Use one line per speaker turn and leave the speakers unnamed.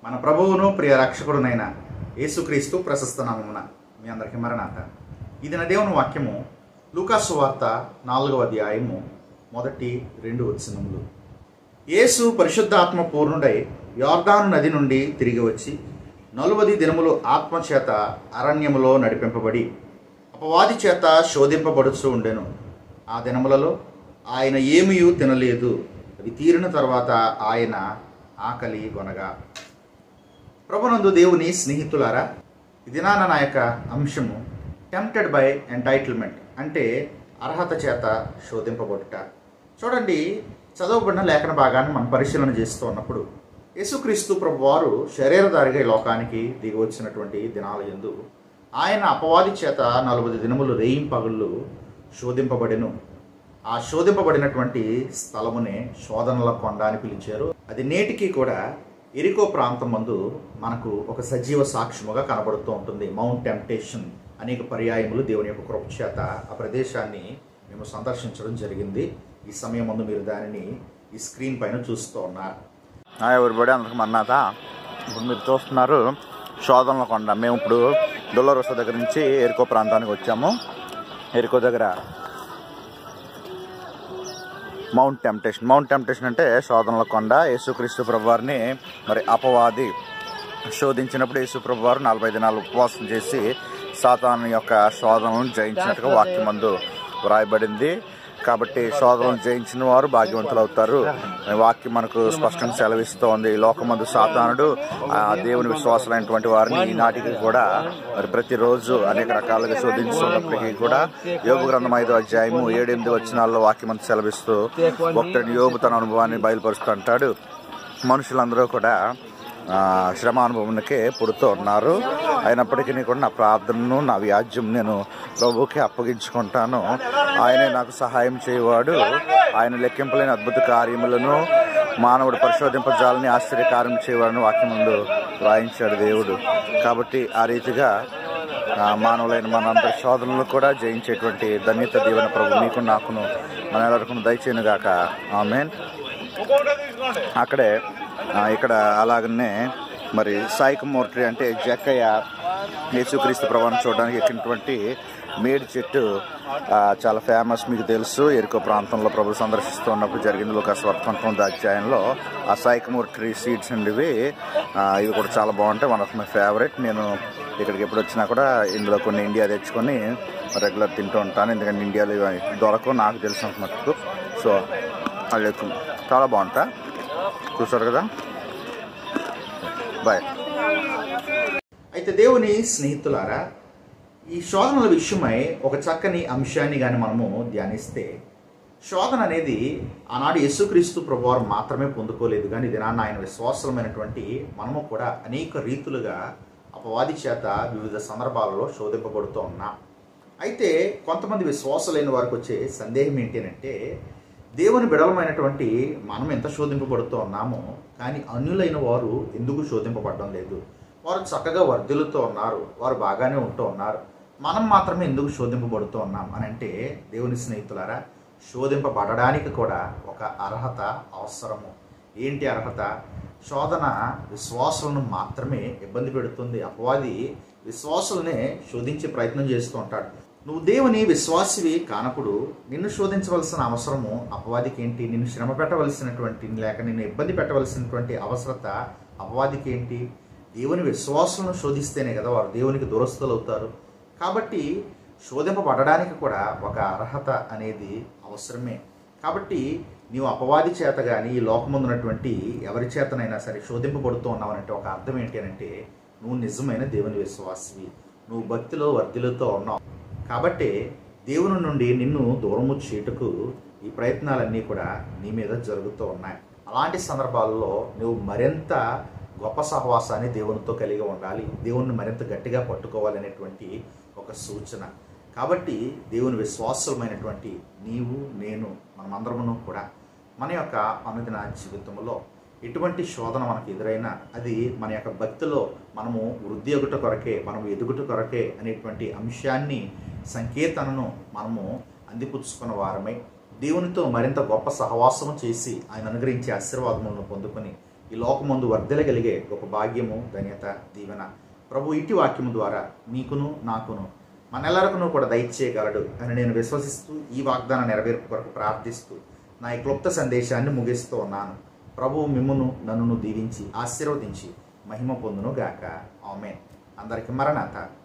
మన ప్రభువును ప్రియ రక్షకుడునైన యేసుక్రీస్తు ప్రశస్త నామమున మీ అందరికీ మరణాత ఇది నా దేవుని వాక్యము లూకాసు వార్త నాలుగవ అధ్యాయము మొదటి రెండు వచనములు యేసు పరిశుద్ధాత్మ పూర్ణుడై యోర్దాను నది నుండి తిరిగి వచ్చి నలువది దినములు ఆత్మచేత అరణ్యములో నడిపింపబడి అపవాది చేత శోధింపబడుచు ఉండెను ఆ దినములలో ఆయన ఏమీ తినలేదు అది తీరిన తర్వాత ఆయన ఆకలి కొనగా ప్రభునందు దేవుని స్నేహితులారా ఇది నా నా యొక్క అంశము టెంప్టెడ్ బై ఎంటైటిల్మెంట్ అంటే అర్హత చేత శోధింపబడుట చూడండి చదవబడిన లేఖన భాగాన్ని మనం పరిశీలన చేస్తూ ఉన్నప్పుడు యేసుక్రీస్తు ప్రభు వారు శరీరధారిగా ఈ లోకానికి దిగి వచ్చినటువంటి దినాల ఎందు ఆయన అపవాది చేత నలభై దినములు రేయింపగళ్ళు శోధింపబడెను ఆ శోధింపబడినటువంటి స్థలమునే శోధనల కొండ అని పిలిచారు అది నేటికి కూడా ఎరికో ప్రాంతం మందు మనకు ఒక సజీవ సాక్ష్యముగా కనబడుతూ ఉంటుంది మౌంట్ టెంప్టేషన్ అనేక పర్యాయములు దేవుని యొక్క కృప చేత ఆ ప్రదేశాన్ని మేము సందర్శించడం జరిగింది ఈ సమయం ముందు మీరు దానిని ఈ స్క్రీన్ పైన చూస్తూ ఉన్నారు
ఎవరిబడి అందరికి మన్నాత ఇప్పుడు మీరు చూస్తున్నారు శోధనల కొండ మేము ఇప్పుడు డొల్లరోస దగ్గర నుంచి ఎరుకో ప్రాంతానికి వచ్చాము ఎరుకో దగ్గర మౌంట్ టెంప్టేషన్ మౌంట్ టెంప్టేషన్ అంటే శోధనల కొండ యేసుక్రీస్తు ప్రభు వారిని మరి అపవాది శోధించినప్పుడు యేసు ప్రభు వారు నలభై దినాలు ఉపవాసం చేసి సాతాను యొక్క శోధనలను జయించినట్టుగా వాక్యం మందు వ్రాయబడింది కాబట్టి శోధనలు జయించిన వారు భాగ్యవంతులు అవుతారు వాక్యం మనకు స్పష్టంగా సెలవిస్తోంది ఈ లోకమందు సాతానుడు ఆ దేవుని విశ్వాసులైనటువంటి వారిని ఈనాటికి కూడా మరి ప్రతిరోజు అనేక రకాలుగా శోధించుకున్నప్పటికీ కూడా యోగు గ్రంథం ఐదో అధ్యాయము ఏడెనిమిది వచ్చినాల్లో వాక్యం అంతా సెలవిస్తూ భక్తుడిని యోగు తన అనుభవాన్ని బయలుపరుస్తూ అంటాడు మనుషులందరూ కూడా ఆ, శ్రమ అనుభవంకే పుడుతూ ఉన్నారు అయినప్పటికీ కూడా నా ప్రార్థనను నా వ్యాజ్యం నేను ప్రభువుకి అప్పగించుకుంటాను ఆయనే నాకు సహాయం చేయవాడు ఆయన లెక్కింపలేని అద్భుత కార్యములను మానవుడు పరిశోధింపజాలని ఆశ్చర్యకార్యం చేయవాడని వాక్యం ముందు వ్రాయించాడు దేవుడు కాబట్టి ఆ రీతిగా ఆ, మానవులైన మనందరి శోధనలు కూడా జయించేటువంటి ధన్యత దీవెన ప్రభు మీకు నాకును మన ఎవరికి దయచేయను గాక ఆమెన్ అక్కడే ఆ, ఇక్కడ అలాగనే మరి సాయిక మూర్తి అంటే జక్కయ్య యేసుక్రీస్తు ప్రభావం చూడడానికి ఎక్కినటువంటి మేడి చెట్టు ఆ, చాలా ఫేమస్ మీకు తెలుసు ఎరుకో ప్రాంతంలో ప్రభు సందర్శిస్తూ ఉన్నప్పుడు జరిగింది ఒక పంతొమ్మిది అధ్యాయంలో ఆ సాయికమూర్ ట్రీ సీడ్స్ అండి ఇవి ఆ, ఇవి కూడా చాలా బాగుంటాయి వన్ ఆఫ్ మై ఫేవరెట్ నేను ఇక్కడికి ఎప్పుడు వచ్చినా కూడా ఇందులో కొన్ని ఇండియా తెచ్చుకొని రెగ్యులర్ తింటూ ఉంటాను ఎందుకంటే ఇండియాలో ఇవి దొరకవు నాకు తెలిసినంత మటుకు సో అది ఎక్కువ చాలా బాగుంటా చూసారు కదా బాయ్
అయితే దేవుని స్నేహితులారా ఈ శోధనల విషయమై ఒక చక్కని అంశాన్ని కానీ మనము ధ్యానిస్తే శోధన అనేది ఆనాడు యేసుక్రీస్తు ప్రభువారు మాత్రమే పొందుకోలేదు కానీ దినాన్న ఆయన విశ్వాసమైనటువంటి మనము కూడా అనేక రీతులుగా అపవాది చేత వివిధ సందర్భాలలో శోధింపబడుతూ ఉన్నాం అయితే కొంతమంది విశ్వాసులైన వారికి వచ్చే సందేహం ఏంటి అంటే దేవుని బిడలమైనటువంటి మనం ఎంత శోధింపబడుతూ ఉన్నామో కానీ అన్యులైన వారు ఎందుకు శోధింపబడడం లేదు వారు చక్కగా వర్ధిల్లుతూ ఉన్నారు వారు బాగానే ఉంటూ ఉన్నారు మనం మాత్రమే ఎందుకు శోధింపబడుతూ ఉన్నాం అని అంటే దేవుని స్నేహితులారా శోధింపబడడానికి కూడా ఒక అర్హత అవసరము ఏంటి అర్హత శోధన విశ్వాసులను మాత్రమే ఇబ్బంది పెడుతుంది అపవాది విశ్వాసులనే శోధించే ప్రయత్నం చేస్తూ ఉంటాడు నువ్వు దేవుని విశ్వాసివి కానప్పుడు నిన్ను శోధించవలసిన అవసరము అపవాదికి ఏంటి నిన్ను శ్రమ పెట్టవలసినటువంటి లేక నిన్ను ఇబ్బంది పెట్టవలసినటువంటి అవసరత అపవాదికి ఏంటి దేవుని విశ్వాసులను శోధిస్తేనే కదా వారు దేవునికి దురస్తులు అవుతారు కాబట్టి శోధింపబడడానికి కూడా ఒక అర్హత అనేది అవసరమే కాబట్టి నీవు అపవాది చేత కానీ ఈ లోకముందున్నటువంటి ఎవరి చేతనైనా సరే శోధింపబడుతూ ఉన్నావనంటే ఒక అర్థం ఏంటి అంటే నువ్వు నిజమైన దేవుని విశ్వాసివి నువ్వు భక్తిలో వర్ధిల్లుతో ఉన్నావు కాబట్టి దేవుని నుండి నిన్ను దూరము చేటుకు ఈ ప్రయత్నాలన్నీ కూడా నీ మీద జరుగుతూ ఉన్నాయి అలాంటి సందర్భాల్లో నువ్వు మరింత గొప్ప సహవాసాన్ని దేవునితో కలిగి ఉండాలి దేవుణ్ణి మరింత గట్టిగా పట్టుకోవాలనేటువంటి ఒక సూచన కాబట్టి దేవుని విశ్వాసమైనటువంటి నీవు నేను మనమందరమును కూడా మన యొక్క అనుదిన జీవితంలో ఎటువంటి శోధన మనకు ఎదురైనా అది మన యొక్క భక్తిలో మనము వృద్ధి ఎగుట కొరకే మనము ఎదుగుట కొరకే అనేటువంటి అంశాన్ని సంకేతనను మనము అందిపుచ్చుకున్న వారమై దేవునితో మరింత గొప్ప సహవాసము చేసి ఆయన అనుగ్రహించే ఆశీర్వాదములను పొందుకొని ఈ లోకమందు వర్ధలగలిగే గొప్ప భాగ్యము ధన్యత దీవెన ప్రభు ఇట్టి వాక్యము ద్వారా మీకును నాకును మనెల్లరకును కూడా దయచేయగలడు అని నేను విశ్వసిస్తూ ఈ వాగ్దానం నెరవేర్పు కొరకు ప్రార్థిస్తూ నా ఈ క్లుప్త సందేశాన్ని ముగిస్తూ ఉన్నాను ప్రభు మిమ్మును నన్నును దీవించి ఆశీర్వదించి మహిమ పొందును గాక ఆమె అందరికి మరణాత